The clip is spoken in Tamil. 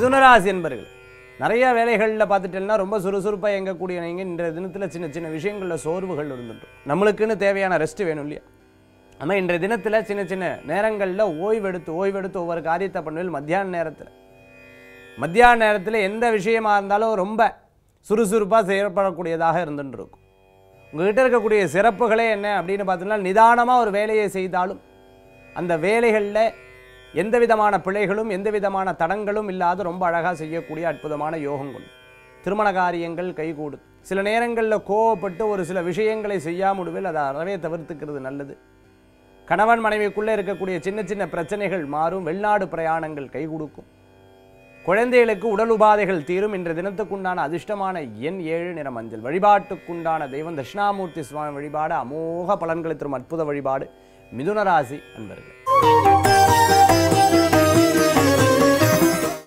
மிதுனராசி என்பர்கள் நிறைய வேலைகளில் பார்த்துட்டேன்னா ரொம்ப சுறுசுறுப்பாக இயங்கக்கூடிய நீங்கள் இன்றைய தினத்தில் சின்ன சின்ன விஷயங்களில் சோர்வுகள் இருந்துட்டு நம்மளுக்குன்னு தேவையான ரெஸ்ட் வேணும் இல்லையா ஆனால் இன்றைய தினத்தில் சின்ன சின்ன நேரங்களில் ஓய்வெடுத்து ஓய்வெடுத்து ஒவ்வொரு காரியத்தை பண்ணுவேன் மத்தியான நேரத்தில் மத்தியான நேரத்தில் எந்த விஷயமா இருந்தாலும் ரொம்ப சுறுசுறுப்பாக செயல்படக்கூடியதாக இருந்துட்டு இருக்கும் உங்ககிட்ட இருக்கக்கூடிய சிறப்புகளே என்ன அப்படின்னு பார்த்தீங்கன்னா நிதானமாக ஒரு வேலையை செய்தாலும் அந்த வேலைகளில் எந்த விதமான பிழைகளும் எந்த விதமான தடங்களும் இல்லாத ரொம்ப அழகாக செய்யக்கூடிய அற்புதமான யோகம் கொண்டு திருமண காரியங்கள் கைகூடும் சில நேரங்களில் கோவப்பட்டு ஒரு சில விஷயங்களை செய்யாமுடுவில் அதை அறவே தவிர்த்துக்கிறது நல்லது கணவன் மனைவிக்குள்ளே இருக்கக்கூடிய சின்ன சின்ன பிரச்சனைகள் மாறும் வெளிநாடு பிரயாணங்கள் கை கொடுக்கும் குழந்தைகளுக்கு உடல் உபாதைகள் தீரும் இன்ற தினத்துக்குண்டான அதிர்ஷ்டமான எண் ஏழு நிற மஞ்சள் வழிபாட்டுக்குண்டான தெய்வம் தட்சிணாமூர்த்தி சுவாமி வழிபாடு அமோக பலன்களை தரும் அற்புத வழிபாடு மிதுன ராசி அன்பர்கள்